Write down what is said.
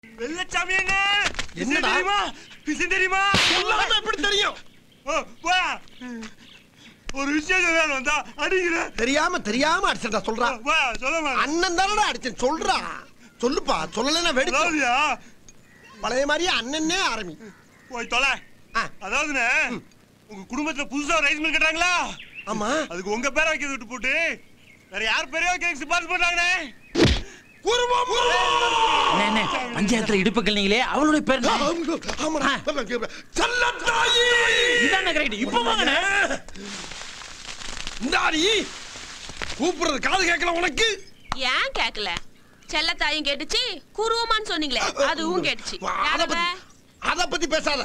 வெள்ளச்சாமி என்ன என்னடா? தெரியுமா விஷயம் தெரியுமா சொல்லாம எப்படி தெரியும் ஓ, வா. ஒரு விஷயம் சொல்லணும் வந்தா அடிக்கிற தெரியாம தெரியாம அடிச்சா சொல்றா வா சொல்ல மாட்டேன் அண்ணன் தானடா அடிச்சேன் சொல்றா சொல்லுப்பா சொல்லலைன்னா வெடிக்கும் அதாவதுயா பழைய மாதிரியே அண்ணனே ஆரம்பி போய் தொலை ஆ. அதாவதுண்ணே உங்க குடும்பத்துல புதுசா ஒரு ரைஸ் மில் கட்டுறாங்களா ஆமா அதுக்கு உங்க பேரை வைக்க விட்டு போட்டு வேற யார் பேரையோ கேக் சிபாரிசு பண்றாங்கண்ணே குருவம் அண்ணே, அண்ணே, பஞ்சாயத்துல இடுப்புகள் நீங்களே அவளுடைய பேர் என்ன? ஆமாடா செல்லத்தாயி இதாண்ணே correct. இப்ப வாங்கண்ணே. இந்தாடி கூப்பிடுறது காது கேட்கல உனக்கு ஏன் கேக்கல செல்லத்தாயும் கேட்டுச்சு குருவமான்னு சொன்னீங்களே அதுவும் கேட்டுச்சு அத யாரவ பத்தி அத பத்தி பேசாத